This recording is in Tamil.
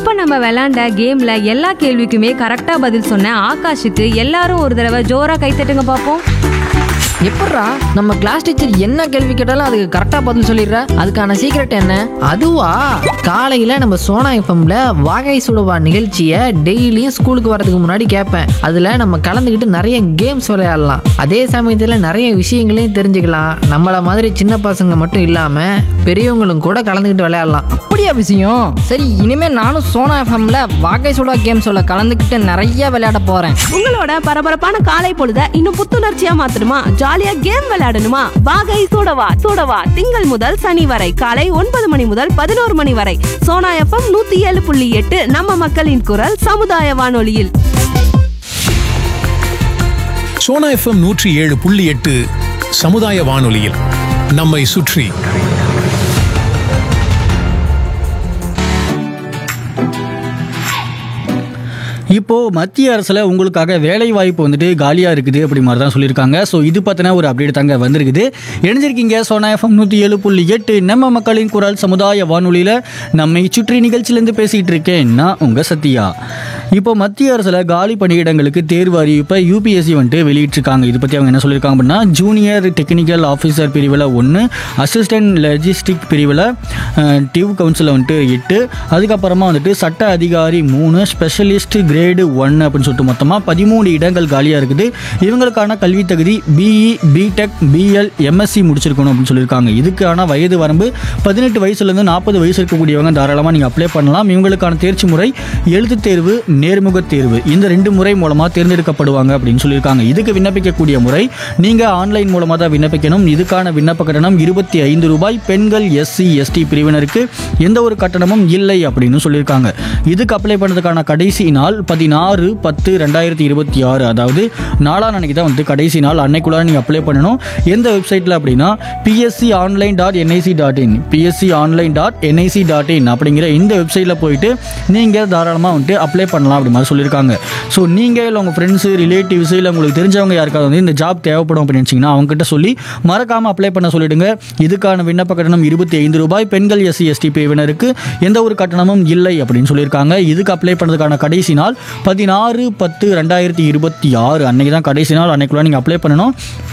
இப்ப நம்ம விளையாண்ட கேம்ல எல்லா கேள்விக்குமே கரெக்டா பதில் சொன்ன ஆகாஷுக்கு எல்லாரும் ஒரு தடவை ஜோரா கைத்தட்டுங்க பாப்போம் எப்பட்றா நம்ம கிளாஸ் டீச்சர் என்ன கேள்வி கேட்டாலும் அதுக்கு கரெக்டாக பதில் சொல்லிடுற அதுக்கான சீக்ரெட் என்ன அதுவா காலையில் நம்ம சோனா எஃப்எம்ல வாகை சுடுவா நிகழ்ச்சியை டெய்லியும் ஸ்கூலுக்கு வரதுக்கு முன்னாடி கேட்பேன் அதில் நம்ம கலந்துக்கிட்டு நிறைய கேம்ஸ் விளையாடலாம் அதே சமயத்தில் நிறைய விஷயங்களையும் தெரிஞ்சுக்கலாம் நம்மள மாதிரி சின்ன பசங்க மட்டும் இல்லாமல் பெரியவங்களும் கூட கலந்துக்கிட்டு விளையாடலாம் அப்படியா விஷயம் சரி இனிமே நானும் சோனா எஃப்எம்ல வாகை சுடா கேம்ஸோட கலந்துக்கிட்டு நிறைய விளையாட போறேன் உங்களோட பரபரப்பான காலை பொழுத இன்னும் புத்துணர்ச்சியா மாத்தணுமா ஜாலியா கேம் விளையாடணுமா வாகை சூடவா சூடவா திங்கள் முதல் சனி வரை காலை ஒன்பது மணி முதல் பதினோரு மணி வரை சோனா எஃப்எம் நூத்தி ஏழு புள்ளி எட்டு நம்ம மக்களின் குரல் சமுதாய வானொலியில் சோனா எஃப்எம் நூற்றி ஏழு புள்ளி எட்டு சமுதாய வானொலியில் நம்மை சுற்றி இப்போ மத்திய அரசுல உங்களுக்காக வேலை வாய்ப்பு வந்துட்டு காலியா இருக்குது அப்படி மாதிரி தான் சொல்லியிருக்காங்க ஸோ இது பத்தின ஒரு அப்டேட் தாங்க வந்திருக்குது இணைஞ்சிருக்கீங்க சோனா எஃப்எம் நூற்றி ஏழு புள்ளி எட்டு நம்ம மக்களின் குரல் சமுதாய வானொலியில நம்மை சுற்றி நிகழ்ச்சியிலேருந்து பேசிட்டு இருக்கேன் நான் உங்க சத்யா இப்போ மத்திய அரசுல காலி பணியிடங்களுக்கு தேர்வு அறிவிப்பை யூபிஎஸ்சி வந்துட்டு வெளியிட்டிருக்காங்க இது பத்தி அவங்க என்ன சொல்லியிருக்காங்க அப்படின்னா ஜூனியர் டெக்னிக்கல் ஆஃபீஸர் பிரிவில் ஒன்று அசிஸ்டன்ட் லெஜிஸ்டிக் பிரிவில் டிவ் கவுன்சில் வந்துட்டு எட்டு அதுக்கப்புறமா வந்துட்டு சட்ட அதிகாரி மூணு ஸ்பெஷலிஸ்ட் கிரேடு ஒன் அப்படின்னு சொல்லிட்டு மொத்தமாக பதிமூணு இடங்கள் காலியாக இருக்குது இவங்களுக்கான கல்வி தகுதி பிஇ பிடெக் பிஎல் எம்எஸ்சி முடிச்சிருக்கணும் அப்படின்னு சொல்லியிருக்காங்க இதுக்கான வயது வரம்பு பதினெட்டு வயசுலேருந்து நாற்பது வயசு இருக்கக்கூடியவங்க தாராளமாக நீங்கள் அப்ளை பண்ணலாம் இவங்களுக்கான தேர்ச்சி முறை எழுத்துத் தேர்வு நேர்முக தேர்வு இந்த ரெண்டு முறை மூலமாக தேர்ந்தெடுக்கப்படுவாங்க அப்படின்னு சொல்லியிருக்காங்க இதுக்கு விண்ணப்பிக்கக்கூடிய முறை நீங்கள் ஆன்லைன் மூலமாக தான் விண்ணப்பிக்கணும் இதுக்கான விண்ணப்ப கட்டணம் இருபத்தி ஐந்து ரூபாய் பெண்கள் எஸ்சி எஸ்டி பிரிவினருக்கு எந்த ஒரு கட்டணமும் இல்லை அப்படின்னு சொல்லியிருக்காங்க இதுக்கு அப்ளை பண்ணுறதுக்கான கடைசி நாள் பதினாறு பத்து ரெண்டாயிரத்தி இருபத்தி ஆறு அதாவது நாலாம் அன்னைக்கு தான் வந்து கடைசி நாள் அன்னைக்குள்ளார நீங்கள் அப்ளை பண்ணணும் எந்த வெப்சைட்டில் அப்படின்னா PSC online dot NIC dot in PSC online dot NIC dot in அப்படிங்கிற இந்த வெப்சைட்டில் போயிட்டு நீங்கள் தாராளமாக வந்துட்டு அப்ளை பண்ணலாம் அப்படி மாதிரி சொல்லியிருக்காங்க ஸோ நீங்கள் இல்லை உங்கள் ஃப்ரெண்ட்ஸு ரிலேட்டிவ்ஸ் இல்லை உங்களுக்கு தெரிஞ்சவங்க யாருக்காவது வந்து இந்த ஜாப் தேவைப்படும் அப்படின்னு நினச்சிங்கன்னா அவங்ககிட்ட சொல்லி மறக்காமல் அப்ளை பண்ண சொல்லிடுங்க இதுக்கான விண்ணப்ப கட்டணம் இருபத்தி ஐந்து ரூபாய் பெண்கள் எஸ்சி எஸ்டி பிரிவினருக்கு எந்த ஒரு கட்டணமும் இல்லை அப்படின்னு சொல்லியிருக்காங்க இதுக்கு அப்ளை பண்ணுறதுக்கான கடைசி நாள் பதினாறு பத்து ரெண்டாயிரத்தி இருபத்தி ஆறு அன்னைக்கு தான் கடைசி நாள் அன்னைக்குள்ள நீங்கள் அப்ளை பண்ணணும்